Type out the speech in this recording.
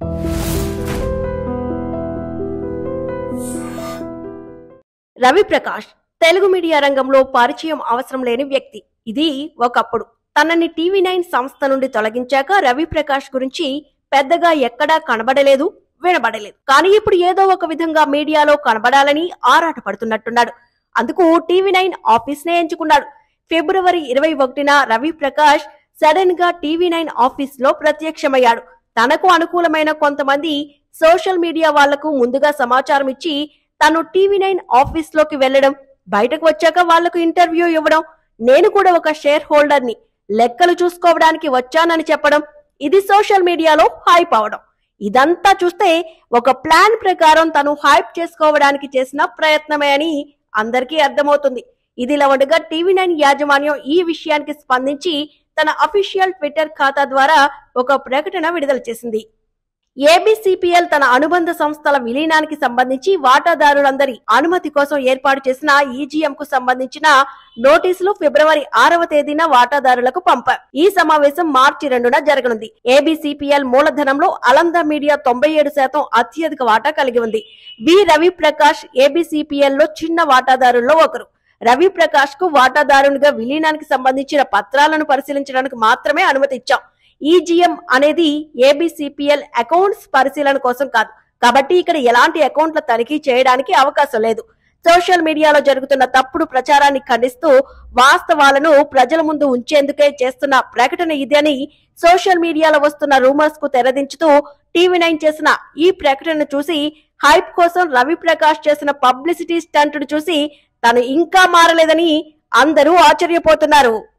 Ravi Prakash Telugu media రంగంలో పరిచయం అవసరం లేని వ్యక్తి ఇది ఒకప్పుడు తనని టీవీ నైన్ సంస్థ నుండి తొలగించాక రవిప్రకాష్ గురించి పెద్దగా ఎక్కడా కనబడలేదు వినబడలేదు కానీ ఇప్పుడు ఏదో ఒక విధంగా మీడియాలో కనబడాలని ఆరాట పడుతున్నట్టున్నాడు అందుకు టీవీ నైన్ ఆఫీస్ నే ఎంచుకున్నాడు ఫిబ్రవరి ఇరవై ఒకటిన రవిప్రకాష్ సడన్ గా టీవీ నైన్ ఆఫీస్ లో ప్రత్యక్షమయ్యాడు తనకు అనుకూలమైన కొంతమంది సోషల్ మీడియా వాళ్లకు ముందుగా సమాచారం ఇచ్చి తను టీవీ నైన్ ఆఫీస్ లోకి వెళ్లడం బయటకు వచ్చాక వాళ్లకు ఇంటర్వ్యూ ఇవ్వడం నేను కూడా ఒక షేర్ హోల్డర్ ని లెక్కలు చూసుకోవడానికి వచ్చానని చెప్పడం ఇది సోషల్ మీడియాలో హైప్ అవడం ఇదంతా చూస్తే ఒక ప్లాన్ ప్రకారం తను హైప్ చేసుకోవడానికి చేసిన ప్రయత్నమే అని అందరికీ అర్థమవుతుంది ఇదిలా ఉండగా టీవీ నైన్ యాజమాన్యం ఈ విషయానికి స్పందించి తన అఫీషియల్ ట్విట్టర్ ఖాతా ద్వారా ఒక ప్రకటన విడుదల చేసింది ఏబిసిపిఎల్ తన అనుబంధ సంస్థల విలీనానికి సంబంధించి వాటాదారులందరి అనుమతి కోసం ఏర్పాటు చేసిన ఈజీఎం కు సంబంధించిన నోటీసులు ఫిబ్రవరి ఆరవ తేదీన వాటాదారులకు పంపారు ఈ సమావేశం మార్చి రెండున జరగనుంది ఏబిసిపిఎల్ మూలధనంలో అలంద మీడియా తొంభై ఏడు శాతం అత్యధిక వాటా కలిగి ఉంది బి రవిప్రకాష్ ఏబిసిపిఎల్ లో చిన్న వాటాదారుల్లో ఒకరు రవిప్రకాష్ కు వాటాదారునిగా విలీనానికి సంబంధించిన పత్రాలను పరిశీలించడానికి మాత్రమే అనుమతి ఇచ్చాం ఈజీఎం అనేది ఏబిసిపిఎల్ అకౌంట్స్ పరిశీలన కోసం కాదు కాబట్టి ఇక్కడ ఎలాంటి అకౌంట్ల తనిఖీ చేయడానికి అవకాశం లేదు సోషల్ మీడియాలో జరుగుతున్న తప్పుడు ప్రచారాన్ని ఖండిస్తూ వాస్తవాలను ప్రజల ముందు ఉంచేందుకే చేస్తున్న ప్రకటన ఇది అని సోషల్ మీడియాలో వస్తున్న రూమర్స్ కు తెరదించుతూ టీవీ నైన్ చేసిన ఈ ప్రకటన చూసి హైప్ కోసం రవిప్రకాష్ చేసిన పబ్లిసిటీ స్టంట్ చూసి తను ఇంకా మారలేదని అందరూ ఆశ్చర్యపోతున్నారు